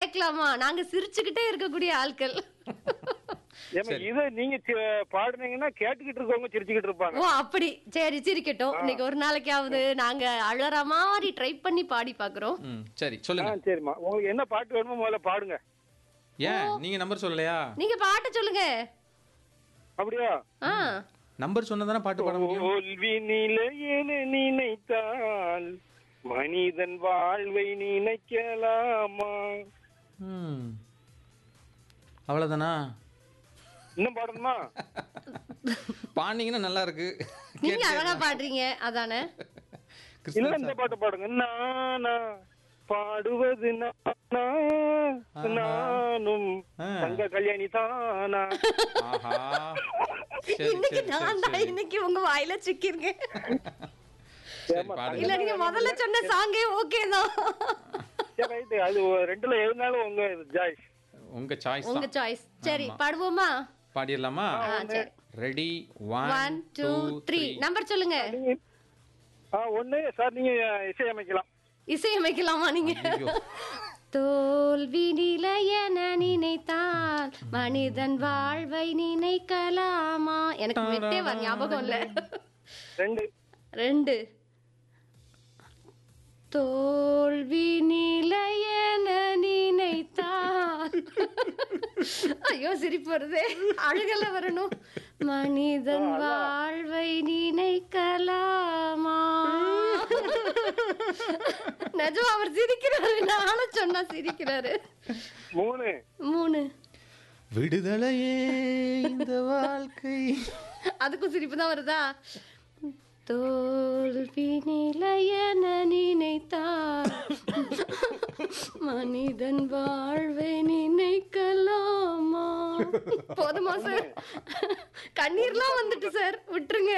கேட்கலாமா நாங்க சிரிச்சுக்கிட்டே இருக்கக்கூடிய ஆட்கள் ஏமா இதை நீங்க சி- பாடுனீங்கன்னா கேட்டுக்கிட்டு இருக்கவங்க சிரிச்சுக்கிட்டு இருப்பாங்க ஓ அப்படி சரி சிரிக்கட்டும் இன்னைக்கு ஒரு நாளைக்காவது நாங்க அழற மாதிரி ட்ரை பண்ணி பாடி பாக்குறோம் ம் சரி ஆ சொல்லுங்க சரிம்மா உங்களுக்கு என்ன பாட்டு வேணுமோ முதல்ல பாடுங்க ஏன் நீங்க நம்பர் சொல்லலையா நீங்க பாட்ட சொல்லுங்க அப்படியா ஆ நம்பர் சொன்னதானே பாட்டு பாட முடியும் தோல்வி நிலையென நினைத்தால் மனிதன் வாழ்வை நினைக்கலாமா ம் அவ்வளவுதானா இன்னும் பாடணுமா பாடினீங்கன்னா நல்லா இருக்கு நீங்க அழகா பாடுறீங்க அதானே இல்ல இந்த பாட்டு பாடுங்க நானா பாடுவது நானா நானும் ஆ. தங்க கல்யாணி தானா ஆஹா சரி இன்னைக்கு சரி நான் சரி தான் சரி இன்னைக்கு உங்க வாயில சிக்கிருக்கேன் சரி பாடுங்க இல்ல நீங்க முதல்ல சொன்ன சாங்கே ஓகே தான் சரி ரைட்டு அது ஒரு ரெண்டுல எதுனாலும் உங்க ஜாய்ஸ் உங்க சாய்ஸ் உங்க தான் சாய்ஸ் சரி பாடுவோமா பாடிடலாமா ஆ சரி ready one one two three number சொல்லுங்க நீங்க ஆ ஒண்ணு சார் நீங்க இசையமைக்கலாம் இசையமைக்கலாமா நீங்க ஐயோ. தோல்வி நிலையென நினைத்தால் மனிதன் வாழ்வை நினைக்கலாமா எனக்கு மெட்டே வர ஞாபகம் இல்ல ரெண்டு ரெண்டு தோல்வி நிலையென நினைத்தால் ஐயோ சிரிப்பு வருதே அழுகல வரணும் மனிதன் வாழ்வை நினைக்கலாமா நிஜமா அவர் சிரிக்கிறாரு நானும் சொன்னா சிரிக்கிறாரு மூணு மூணு விடுதலையே இந்த வாழ்க்கை அதுக்கும் சிரிப்பு தான் வருதா தோல்வி நிலையென நினைத்தார் மனிதன் வாழ்வை நினைக்கலாமா போதுமா சார் கண்ணீர்லாம் வந்துட்டு சார் விட்டுருங்க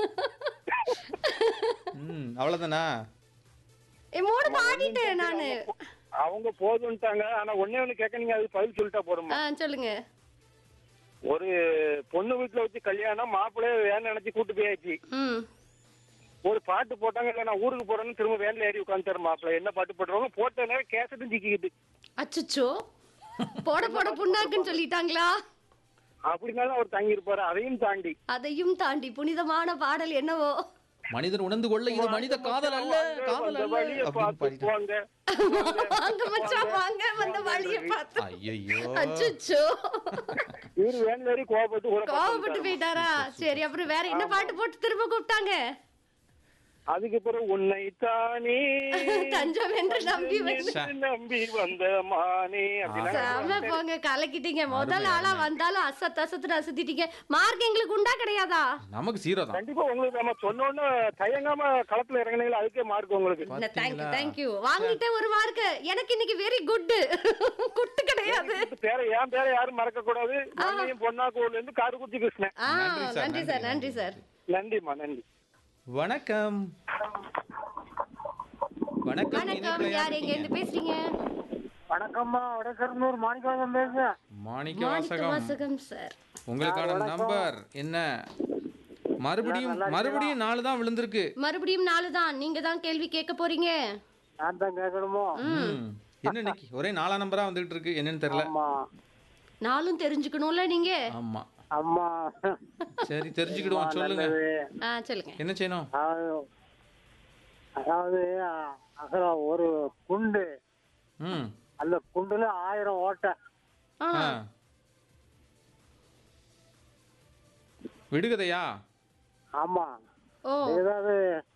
ம் அவ்வளவுதானா ஏ, மூணு பாடிட்டேன் நானு அவங்க போதுன்ட்டாங்க ஆனா ஒண்ணே ஒண்ணு கேட்க நீங்க அதுக்கு பதில் சொல்லிட்டா போதுமா ஆ சொல்லுங்க ஒரு பொண்ணு வீட்டுல வச்சு கல்யாணம் மாப்பிள்ளைய வேன் நினைச்சு கூட்டு போயாச்சு ம் ஒரு பாட்டு போட்டாங்க இல்ல நான் ஊருக்கு போறேன்னு திரும்ப வேன்ல ஏறி உட்காந்துட்டாரு மாப்பிள்ளை என்ன பாட்டு போட்டுருவாங்க போட்ட நேரம் கேசட்டும் சிக்கிக்கிட்டு அச்சச்சோ போட போட புண்ணாக்குன்னு சொல்லிட்டாங்களா அப்படினாலும் அவர் தங்கி இருப்பாரு அதையும் தாண்டி அதையும் தாண்டி புனிதமான பாடல் என்னவோ மனிதன் உணர்ந்து கொள்ள இது மனித காதல் அல்ல காதல் அந்த அல்ல வழியை அப்படின்னு பார்த்து பாடிட்டான் போங்க வாங்க மச்சான் வாங்க வந்த வழியை பார்த்து ஐயோ அச்சச்சோ இவரு வேன்ல ஏறி கோவப்பட்டு கூட கோவப்பட்டு போயிட்டாரா சரி அப்புறம் வேற என்ன பாட்டு போட்டு திரும்ப கூப்பிட்டாங்க அதுக்கு பிறகு உன்னை தானே தஞ்சம் என்று நம்பி வந்து நம்பி வந்த மானே அப்படின்னா செம போங்க கலக்கிட்டீங்க முதல் ஆளா வந்தாலும் அசத்து அசத்துன்னு அசத்திட்டீங்க மார்க் எங்களுக்கு உண்டா கிடையாதா நமக்கு சீரோ தான் கண்டிப்பா உங்களுக்கு நம்ம சொன்னோன்னு தயங்காம களத்துல இறங்கினீங்களா அதுக்கே மார்க் உங்களுக்கு தேங்க்யூ தேங்க்யூ வாங்கிட்டே ஒரு மார்க் எனக்கு இன்னைக்கு வெரி குட் குட்டு கிடையாது பேரை என் பேரை யாரும் மறக்க கூடாது மண்ணையும் பொன்னாக்கூர்ல இருந்து காருக்குச்சி கிருஷ்ணன் ஆ நன்றி சார், நன்றி சார் நன்றி, நன்றி சார் நன்றிம்மா நன்றி வணக்கம் வணக்கம் வணக்கம் இனிப்புல யார் எங்க இருக்கீங்க? இருந்து பேசுறீங்க வணக்கம்மா வடக்கருந்தூர் மாணிக்கவாசம் பேசுறேன் மாணிக்க மாணிக்க வாசகம் வாசகம் சார் உங்களுக்கான நம்பர் என்ன மறுபடியும் மறுபடியும் நாலு தான் விழுந்திருக்கு மறுபடியும் நாலு தான் நீங்க தான் கேள்வி கேட்க போறீங்க நான் தான் கேட்கணுமோ ம். என்ன இன்னைக்கு ஒரே நாலா நம்பரா வந்துகிட்டு இருக்கு என்னன்னு தெரியல ஆமா நாளும் தெரிஞ்சுக்கணும்ல நீங்க ஆமா அம்மா சரி தெரிஞ்சுக்கிடுவோம் சொல்லுங்க ஆ சொல்லுங்க என்ன செய்யணும் அதாவது அகலம் ஒரு குண்டு ம் அந்த குண்டுல ஆயிரம் ஓட்டை ஆ ஆ. விடுகதையா ஆமா ஓ ஏதாவது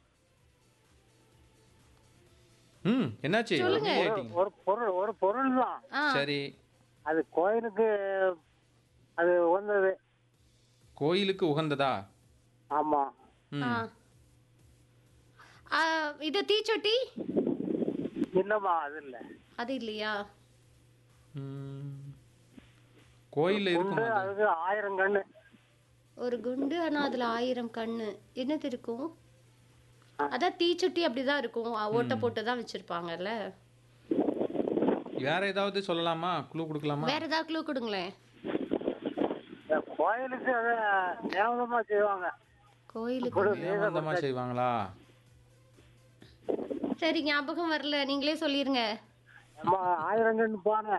ம் என்னாச்சு சொல்லுங்க. அமைதியாயிட்டீங்க. ஒரு பொருள் ஒரு பொருள் தான் ஆ சரி அது கோயிலுக்கு அது வந்தது கோயிலுக்கு உகந்ததா ஆமா ம் ஆ. ஆ, இது தீச்சொட்டி என்னம்மா அது இல்ல அது இல்லையா ம். கோயில்ல இருக்கும் குண்டு அதுக்கு ஆயிரம் கண்ணு ஒரு குண்டு ஆனா அதுல ஆயிரம் கண்ணு என்னது இருக்கும் அதான் தீச்சொட்டி அப்படிதான் இருக்கும் ஆ, ஓட்டை போட்டு தான் வச்சிருப்பாங்கல்ல வேற ஏதாவது சொல்லலாமா குழு கொடுக்கலாமா வேற ஏதாவது க்ளூ கொடுங்களேன் இந்த கோயிலுக்கு அதை ஞாபகமா செய்வாங்க கோயிலுக்கு ஏமாந்தமா செய்வாங்களா சரி ஞாபகம் வரல நீங்களே சொல்லிருங்க நம்ம ஆயிரம் கண்ணு பானை